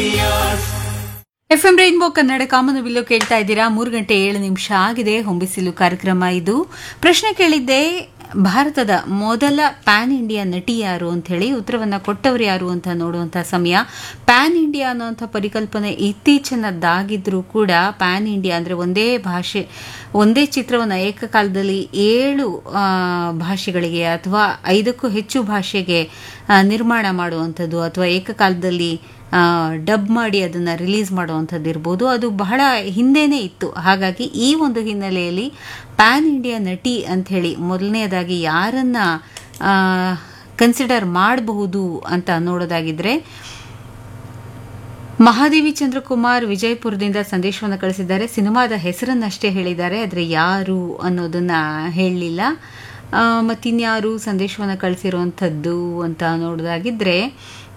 F M rainbow Kannada ಕಾಮನಬಿಲ್ಲು ಕೇಳ್ತಾ ಇದ್ದೀರಾ ಮೂರು ಗಂಟೆ ಏಳು ನಿಮಿಷ ಆಗಿದೆ ಹೊಂಬಿಸಿಲು ಕಾರ್ಯಕ್ರಮ ಇದು ಪ್ರಶ್ನೆ ಕೇಳಿದ್ದೆ ಭಾರತದ ಮೊದಲ ಪ್ಯಾನ್ ಇಂಡಿಯಾ ನಟಿ ಯಾರು ಅಂತ ಹೇಳಿ ಉತ್ತರವನ್ನ ಕೊಟ್ಟವರು ಯಾರು ಅಂತ ನೋಡುವಂತ ಸಮಯ ಪ್ಯಾನ್ ಇಂಡಿಯಾ ಅನ್ನುವಂಥ ಪರಿಕಲ್ಪನೆ ಇತ್ತೀಚಿನದ್ದಾಗಿದ್ರೂ ಕೂಡ ಪ್ಯಾನ್ ಇಂಡಿಯಾ ಅಂದ್ರೆ ಒಂದೇ ಭಾಷೆ ಒಂದೇ ಚಿತ್ರವನ್ನು ಏಕಕಾಲದಲ್ಲಿ ಏಳು ಆ, ಭಾಷೆಗಳಿಗೆ ಅಥವಾ ಐದಕ್ಕೂ ಹೆಚ್ಚು ಭಾಷೆಗೆ ಆ, ನಿರ್ಮಾಣ ಮಾಡುವಂಥದ್ದು ಅಥವಾ ಏಕಕಾಲದಲ್ಲಿ ಡಬ್ ಮಾಡಿ ಅದನ್ನು ರಿಲೀಸ್ ಮಾಡುವಂಥದ್ದು ಇರ್ಬೋದು ಅದು ಬಹಳ ಹಿಂದೆನೇ ಇತ್ತು ಹಾಗಾಗಿ ಈ ಒಂದು ಹಿನ್ನೆಲೆಯಲ್ಲಿ ಪ್ಯಾನ್ ಇಂಡಿಯಾ ನಟಿ ಅಂಥೇಳಿ ಮೊದಲನೆಯದಾಗಿ ಯಾರನ್ನ ಕನ್ಸಿಡರ್ ಮಾಡಬಹುದು ಅಂತ ನೋಡೋದಾಗಿದ್ರೆ ಮಹಾದೇವಿ ಚಂದ್ರಕುಮಾರ್ ವಿಜಯಪುರದಿಂದ ಸಂದೇಶವನ್ನು ಕಳಿಸಿದ್ದಾರೆ ಸಿನಿಮಾದ ಹೆಸರನ್ನಷ್ಟೇ ಹೇಳಿದ್ದಾರೆ ಆದರೆ ಯಾರು ಅನ್ನೋದನ್ನ ಹೇಳಲಿಲ್ಲ ಮತ್ತಿನ್ಯಾರು ಸಂದೇಶವನ್ನು ಕಳಿಸಿರುವಂಥದ್ದು ಅಂತ ನೋಡೋದಾಗಿದ್ರೆ